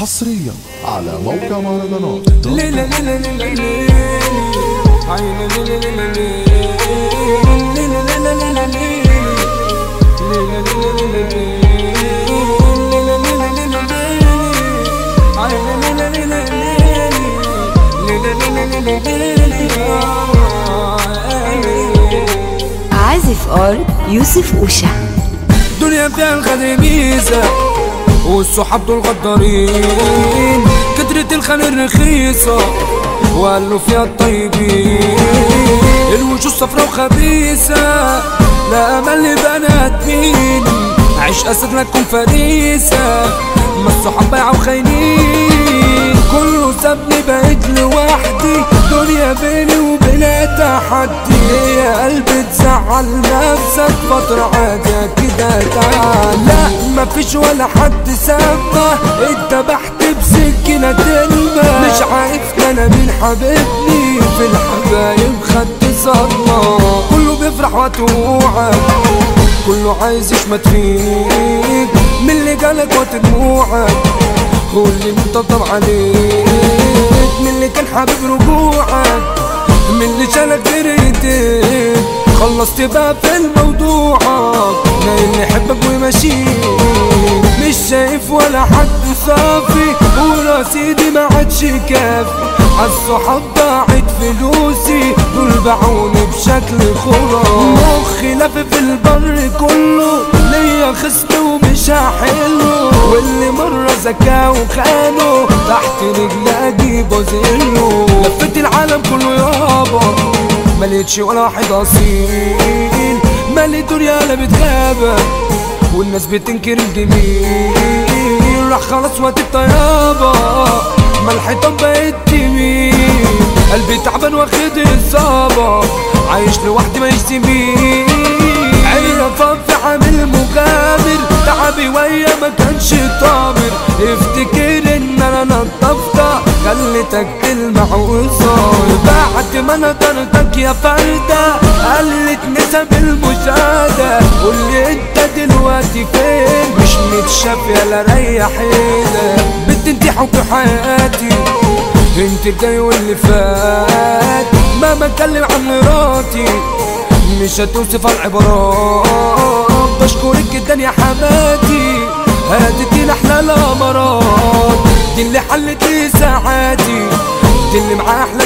حصريا على موقع مهرجانات ليلة ليلة ليلة ليلة عينة ليلة ليلة ليلة ليلة ليلة ليلة ليلة ليلة ليلة ليلة ليلة ليلة ليلة عينة ليلة ليلة ليلة ليلة ليلة ليلة عازف ار يوسف اوشا دنيا فيها الخدر ميزة والصحاب دول غدارين كترة الخان الرخيصة وقالوا فيها الطيبين الوجوه صفرا وخبيثة لا أمل لبنات مين عيش أسد لكم فريسة ما الصحاب بايعة وخاينين كله سابني بقيت لوحدي دنيا بيني وبينها تحدي يا قلبي تزعل نفسك فترة عادية كده تعال لا مفيش ولا حد سابه اتبحت بسكينة تلمة مش عارف انا مين حبيبني في الحبايب خدت صدمة كله بيفرح وتوعد كله عايز يشمت فيك من اللي جالك ودموعك هو اللي مطبطب عليك من اللي كان حابب رجوعك من اللي شالك جريتك خلصت بقى في الموضوع لا اللي يحبك ويمشيك مش شايف ولا حد صافي ورصيدي ما عادش كافي عالصحاب ضاعت فلوسي دول باعوني بشكل خرافي مخي لف في البر كله ليا خصم ومش هحله واللي مرة زكاه وخانه تحت رجلي اجيبه زيه لفيت العالم كله يابا ملقتش ولا واحد اصيل مالي دنيا لا بتغابة والناس بتنكر الجميل راح خلاص وقت الطيابة ما الحيطان بقت تميل قلبي تعبان واخد الصابة عايش لوحدي ما يشتميل عيني في عامل مغامر تعبي ويا ما كانش طامر افتكر ان انا نضفتها خليتك تلمع وصار بعد ما نظرتك يا فردة قلت نسب المشاهدة قولي انت دلوقتي فين مش متشاف يلا ريح ايدك بنت انت حب حياتي انت الجاي واللي فات مهما اتكلم عن مراتي مش هتوصف العبارات بشكرك جدا يا حماتي هديتي احلى الامارات دي اللي حلت لي ساعاتي دي اللي معاه احلى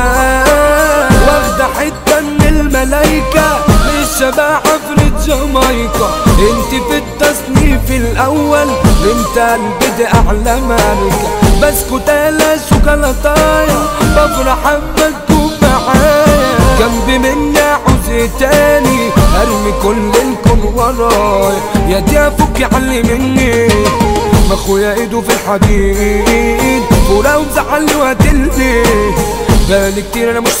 الاوقات واخده حته من الملايكه مش شبه عفرة جامايكا انت في التصنيف الاول انت قلبي دي اعلى ماركه بسكوت لا شوكولاتايه بفرح اما تكون معايا جنبي مني عاوز تاني ارمي كل الكون ورايا يا دي افك علي مني ما اخويا ايده في الحديد فورا ومزعلني وقتلني بالي كتير انا مش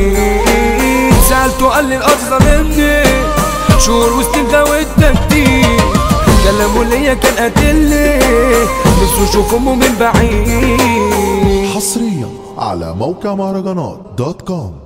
سعيد سألته قال لي الارض ظالمني شهور وسنين زودت كتير كلامه ليا كان قاتلني نفسه اشوف امه من بعيد حصريا على موقع مهرجانات دوت كوم